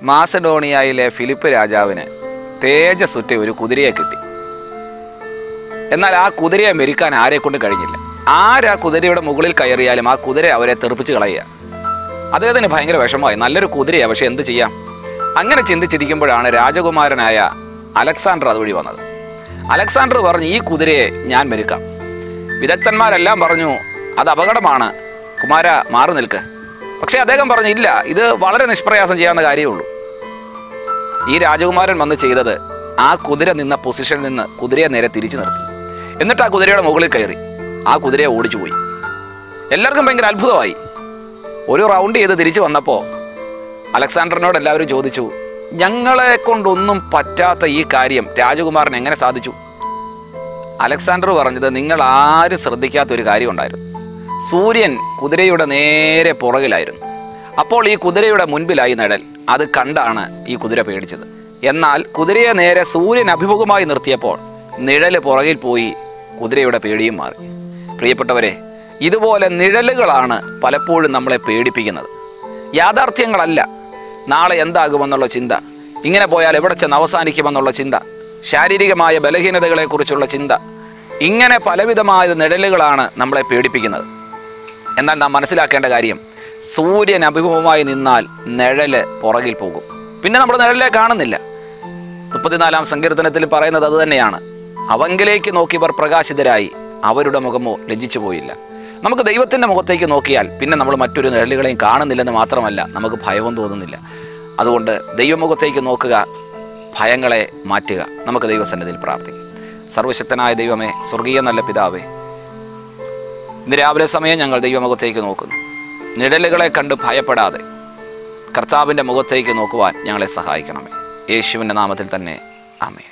മാസഡോണിയയിലെ Philip രാജാവിന് തേജസ്സുറ്റ ഒരു കുതിരയെ കിട്ടി എന്നാൽ ആ കുതിരയെ മെരുക്കാൻ ആരെ കൊണ്ട് കഴിഞ്ഞില്ല ആരാ കുതിരയുടെ മുകളിൽ കയറിയാലും ആ കുതിര അവരെ തെറിപ്പിച്ച് കളയുക അദ്ദേഹത്തിന് ഭയങ്കര വിഷമമായി നല്ലൊരു കുതിരയാണ് പക്ഷെ എന്ത് ചെയ്യാം അങ്ങനെ ചിന്തിച്ചിരിക്കുമ്പോഴാണ് രാജകുമാരനായ അലക്സാണ്ടർ അതുവഴി വന്നത് അലക്സാണ്ടർ പറഞ്ഞു ഈ കുതിരയെ ഞാൻ മെരുക്കാം വിദഗ്ധന്മാരെല്ലാം പറഞ്ഞു അത് അപകടമാണ് കുമാര മാറി നിൽക്ക് പക്ഷേ അദ്ദേഹം പറഞ്ഞു ഇല്ല ഇത് വളരെ നിഷ്പ്രയാസം ചെയ്യാവുന്ന കാര്യമേ ഉള്ളൂ ഈ രാജകുമാരൻ വന്ന് ചെയ്തത് ആ കുതിര നിന്ന പൊസിഷനിൽ നിന്ന് കുതിരയെ നേരെ തിരിച്ചു നിർത്തി എന്നിട്ട് ആ കുതിരയുടെ മുകളിൽ കയറി ആ കുതിരയെ ഓടിച്ചു പോയി എല്ലാവർക്കും ഭയങ്കര അത്ഭുതമായി ഒരു റൗണ്ട് ചെയ്ത് തിരിച്ചു വന്നപ്പോൾ അലക്സാണ്ടറിനോട് എല്ലാവരും ചോദിച്ചു ഞങ്ങളെ കൊണ്ടൊന്നും പറ്റാത്ത ഈ കാര്യം രാജകുമാരൻ എങ്ങനെ സാധിച്ചു അലക്സാണ്ടർ പറഞ്ഞത് നിങ്ങൾ ആരും ശ്രദ്ധിക്കാത്ത ഒരു കാര്യം ഉണ്ടായിരുന്നു സൂര്യൻ കുതിരയുടെ നേരെ പുറകിലായിരുന്നു അപ്പോൾ ഈ കുതിരയുടെ മുൻപിലായി നിഴൽ അത് കണ്ടാണ് ഈ കുതിര പേടിച്ചത് എന്നാൽ കുതിരയെ നേരെ സൂര്യൻ അഭിമുഖമായി നിർത്തിയപ്പോൾ നിഴല് പുറകിൽ പോയി കുതിരയുടെ പേടിയും മാറി പ്രിയപ്പെട്ടവരെ ഇതുപോലെ നിഴലുകളാണ് പലപ്പോഴും നമ്മളെ പേടിപ്പിക്കുന്നത് യാഥാർത്ഥ്യങ്ങളല്ല നാളെ എന്താകുമെന്നുള്ള ചിന്ത ഇങ്ങനെ പോയാൽ എവിടെ ചെന്ന് അവസാനിക്കുമെന്നുള്ള ചിന്ത ശാരീരികമായ ബലഹീനതകളെക്കുറിച്ചുള്ള ചിന്ത ഇങ്ങനെ പലവിധമായ നിഴലുകളാണ് നമ്മളെ പേടിപ്പിക്കുന്നത് എന്നാൽ നാം മനസ്സിലാക്കേണ്ട കാര്യം സൂര്യൻ അഭിമുഖമായി നിന്നാൽ നിഴല് പുറകിൽ പോകും പിന്നെ നമ്മൾ നിഴലിനെ കാണുന്നില്ല മുപ്പത്തിനാലാം സങ്കീർത്തനത്തിൽ പറയുന്നത് അതുതന്നെയാണ് അവങ്കിലേക്ക് നോക്കിയവർ പ്രകാശിതരായി അവരുടെ മുഖമോ ലജ്ജിച്ചു പോയില്ല നമുക്ക് ദൈവത്തിൻ്റെ മുഖത്തേക്ക് നോക്കിയാൽ പിന്നെ നമ്മൾ മറ്റൊരു നിഴലുകളെയും കാണുന്നില്ലെന്ന് മാത്രമല്ല നമുക്ക് ഭയവും തോന്നുന്നില്ല അതുകൊണ്ട് ദൈവമുഖത്തേക്ക് നോക്കുക ഭയങ്ങളെ മാറ്റുക നമുക്ക് ദൈവസന്നിധിയിൽ പ്രാർത്ഥിക്കാം സർവശക്തനായ ദൈവമേ സ്വർഗീയ നല്ല പിതാവേ ഇന്ന് രാവിലെ സമയം ഞങ്ങൾ ദൈവമുഖത്തേക്ക് നോക്കുന്നു നിഴലുകളെ കണ്ട് ഭയപ്പെടാതെ കർത്താവിൻ്റെ മുഖത്തേക്ക് നോക്കുവാൻ ഞങ്ങളെ സഹായിക്കണമേ യേശുവിൻ്റെ നാമത്തിൽ തന്നെ ആമേ